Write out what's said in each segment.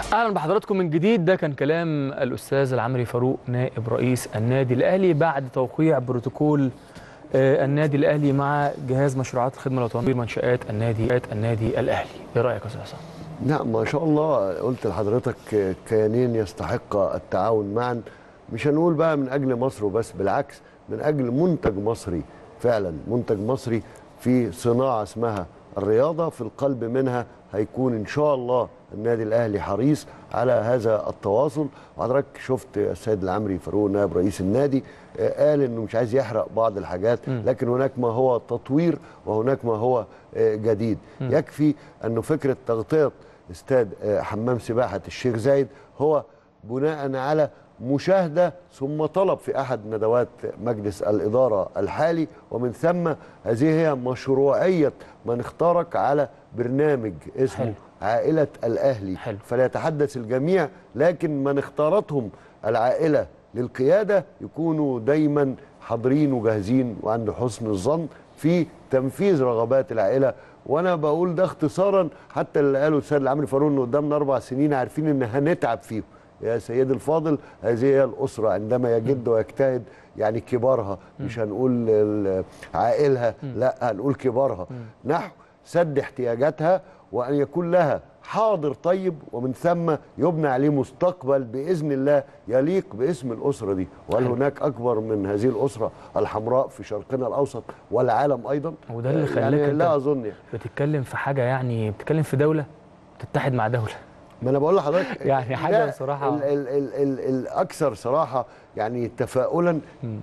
اهلا بحضراتكم من جديد ده كان كلام الاستاذ العمري فاروق نائب رئيس النادي الاهلي بعد توقيع بروتوكول آه، النادي الاهلي مع جهاز مشروعات الخدمه الوطنيه منشات النادي النادي الاهلي ايه رايك يا استاذ حسام نعم ما شاء الله قلت لحضرتك كيانين يستحق التعاون معا مش هنقول بقى من اجل مصر وبس بالعكس من اجل منتج مصري فعلا منتج مصري في صناعه اسمها الرياضه في القلب منها هيكون ان شاء الله النادي الاهلي حريص على هذا التواصل وحضرتك شفت السيد العمري فاروق نائب رئيس النادي آه، قال انه مش عايز يحرق بعض الحاجات لكن هناك ما هو تطوير وهناك ما هو آه، جديد يكفي انه فكره تغطيه استاد آه، حمام سباحه الشيخ زايد هو بناء على مشاهده ثم طلب في احد ندوات مجلس الاداره الحالي ومن ثم هذه هي مشروعيه من اختارك على برنامج اسمه حلو. عائله الاهلي حلو. فليتحدث الجميع لكن من اختارتهم العائله للقياده يكونوا دايما حاضرين وجاهزين وعند حسن الظن في تنفيذ رغبات العائله وانا بقول ده اختصارا حتى اللي قاله السيد العمري فاروق انه قدامنا اربع سنين عارفين ان هنتعب فيهم يا سيدي الفاضل هذه هي الاسره عندما يجد ويجتهد يعني كبارها مش هنقول ال- عائلها لا هنقول كبارها نحو سد احتياجاتها وان يكون لها حاضر طيب ومن ثم يبنى عليه مستقبل باذن الله يليق باسم الاسره دي وهل حلو. هناك اكبر من هذه الاسره الحمراء في شرقنا الاوسط والعالم ايضا وده اللي خلاك يعني أنت لا اظن يعني. بتتكلم في حاجه يعني بتتكلم في دوله تتحد مع دوله ما انا بقول لحضرتك يعني حاجة ده بصراحة. ال ال ال ال الاكثر صراحه يعني تفاؤلا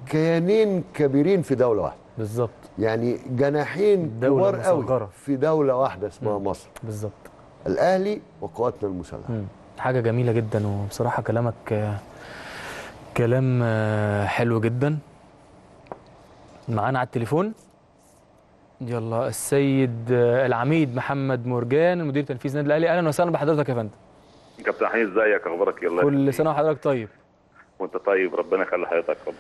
كيانين كبيرين في دوله واحده بالظبط يعني جناحين دولة كبار قوي مصغرة. في دوله واحده اسمها مصر بالظبط الاهلي وقواتنا المسلحه مم. حاجه جميله جدا وبصراحه كلامك آه، كلام آه، حلو جدا معانا على التليفون يلا السيد آه، العميد محمد مرجان المدير التنفيذي النادي الاهلي اهلا وسهلا بحضرتك يا فندم كابتن حميد ازيك اخبارك يلا كل سنه وحضرتك طيب وانت طيب ربنا يخلي حياتك رب